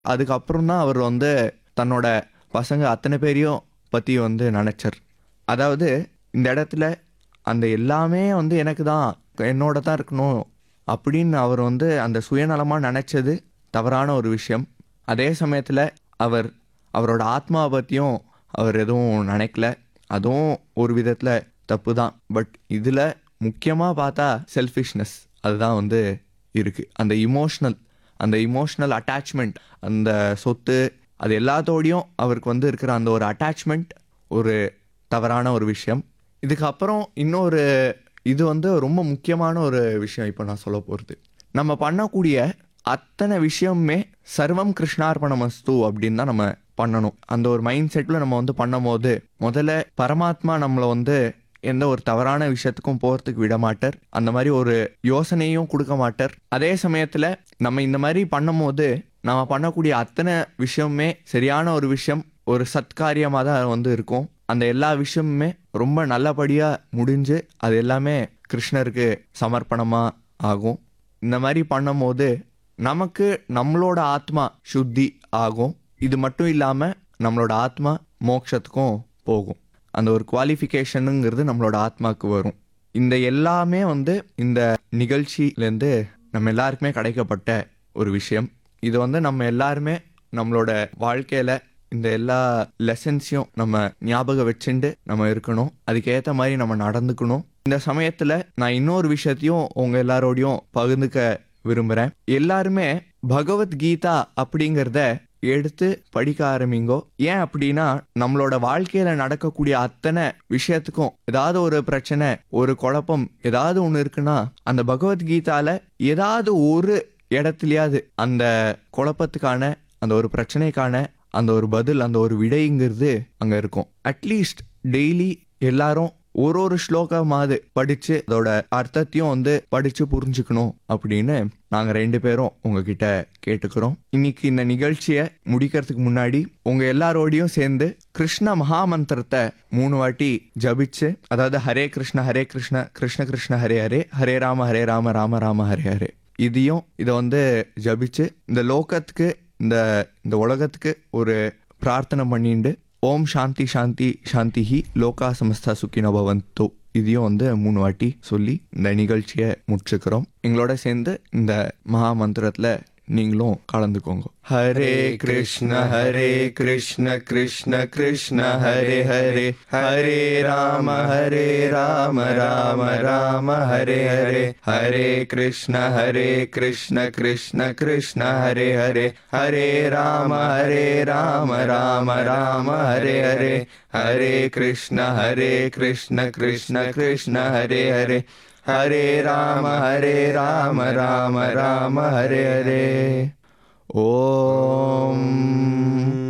அதுக்கப்புறம் தான் அவர் வந்து தன்னோட பசங்க அத்தனை பேரையும் பற்றி வந்து நினச்சார் அதாவது இந்த இடத்துல அந்த எல்லாமே வந்து எனக்கு தான் என்னோட தான் இருக்கணும் அப்படின்னு அவர் வந்து அந்த சுயநலமாக நினச்சது தவறான ஒரு விஷயம் அதே சமயத்தில் அவர் அவரோட ஆத்மாவை பற்றியும் அவர் எதுவும் நினைக்கல அதுவும் ஒரு விதத்தில் தப்பு தான் பட் இதில் முக்கியமாக பார்த்தா செல்ஃபிஷ்னஸ் அதுதான் வந்து இருக்குது அந்த இமோஷ்னல் அந்த இமோஷ்னல் அட்டாச்மெண்ட் அந்த சொத்து அது எல்லாத்தோடையும் அவருக்கு வந்து இருக்கிற அந்த ஒரு அட்டாச்மெண்ட் ஒரு தவறான ஒரு விஷயம் இதுக்கப்புறம் இன்னொரு இது வந்து ரொம்ப முக்கியமான ஒரு விஷயம் இப்போ நான் சொல்ல போகிறது நம்ம பண்ணக்கூடிய அத்தனை விஷயமுமே சர்வம் கிருஷ்ணார்பணமஸ்து அப்படின்னு தான் நம்ம பண்ணணும் அந்த ஒரு மைண்ட் செட்டில் நம்ம வந்து பண்ணும்போது முதல்ல பரமாத்மா நம்மளை வந்து எந்த ஒரு தவறான விஷயத்துக்கும் போகிறதுக்கு விட மாட்டார் அந்த மாதிரி ஒரு யோசனையும் கொடுக்க மாட்டார் அதே சமயத்தில் நம்ம இந்த மாதிரி பண்ணும்போது நம்ம பண்ணக்கூடிய அத்தனை விஷயமுமே சரியான ஒரு விஷயம் ஒரு சத்காரியமாக தான் வந்து இருக்கும் அந்த எல்லா விஷயமுமே ரொம்ப நல்லபடியாக முடிஞ்சு அது எல்லாமே கிருஷ்ணருக்கு சமர்ப்பணமாக ஆகும் இந்த மாதிரி பண்ணும்போது நமக்கு நம்மளோட ஆத்மா சுத்தி ஆகும் இது மட்டும் இல்லாமல் நம்மளோட ஆத்மா மோட்சத்துக்கும் போகும் அந்த ஒரு குவாலிஃபிகேஷனுங்கிறது நம்மளோட ஆத்மாவுக்கு வரும் இந்த எல்லாமே வந்து இந்த நிகழ்ச்சியிலேருந்து நம்ம எல்லாருக்குமே கிடைக்கப்பட்ட ஒரு விஷயம் இது வந்து நம்ம எல்லாருமே நம்மளோட வாழ்க்கையில் இந்த எல்லா லெசன்ஸையும் நம்ம ஞாபகம் வச்சுட்டு நம்ம இருக்கணும் அதுக்கேற்ற மாதிரி நம்ம நடந்துக்கணும் இந்த சமயத்தில் நான் இன்னொரு விஷயத்தையும் உங்கள் எல்லாரோடையும் பகிர்ந்துக்க விரும்புகிறேன் எல்லாருமே பகவத்கீதா அப்படிங்கிறத எடுத்து படிக்க ஆரம்பிங்கோ ஏன் அப்படின்னா நம்மளோட வாழ்க்கையில நடக்கக்கூடிய அத்தனை விஷயத்துக்கும் ஏதாவது ஒரு பிரச்சனை ஒரு குழப்பம் ஏதாவது ஒன்று இருக்குன்னா அந்த பகவத்கீதால ஏதாவது ஒரு இடத்துலயாவது அந்த குழப்பத்துக்கான அந்த ஒரு பிரச்சனைக்கான அந்த ஒரு பதில் அந்த ஒரு விடைங்கிறது அங்க இருக்கும் அட்லீஸ்ட் டெய்லி எல்லாரும் ஒரு ஒரு ஸ்லோகமாவது படிச்சு அதோட அர்த்தத்தையும் வந்து படிச்சு புரிஞ்சுக்கணும் அப்படின்னு நாங்க ரெண்டு பேரும் உங்ககிட்ட கேட்டுக்கிறோம் இன்னைக்கு இந்த நிகழ்ச்சியை முடிக்கிறதுக்கு முன்னாடி உங்க எல்லாரோடையும் சேர்ந்து கிருஷ்ண மகாமந்திரத்தை மூணு வாட்டி ஜபிச்சு அதாவது ஹரே கிருஷ்ண ஹரே கிருஷ்ண கிருஷ்ண கிருஷ்ண ஹரே ஹரே ஹரே ராம ஹரே ராம ராம ராம ஹரே ஹரே இதையும் இதை வந்து ஜபிச்சு இந்த லோகத்துக்கு இந்த இந்த உலகத்துக்கு ஒரு பிரார்த்தனை பண்ணிண்டு ஓம் சாந்தி சாந்தி சாந்திஹி லோகா சமஸ்தா சுக்கினோ பவந்தோ இதையும் வந்து மூணு வாட்டி சொல்லி இந்த நிகழ்ச்சியை முடிச்சுக்கிறோம் எங்களோட சேர்ந்து இந்த மகா மந்திரத்தில் நீங்களும் கலந்துக்கோங்க ஹரே கிருஷ்ண ஹரே கிருஷ்ண கிருஷ்ண கிருஷ்ண ஹரே ஹரே ஹரே ராம ஹரே ராம ராம ராம ஹரே ஹரே ஹரே கிருஷ்ண ஹரே கிருஷ்ண கிருஷ்ண கிருஷ்ண ஹரே ஹரே ஹரே ராம ஹரே ராம ராம ராம ஹரே ஹரே ஹரே கிருஷ்ண ஹரே கிருஷ்ண கிருஷ்ண கிருஷ்ண ஹரே ஹரே ஹரே ராம ஹரே ராம ராம ராம ஹரே ஹரே ஓம்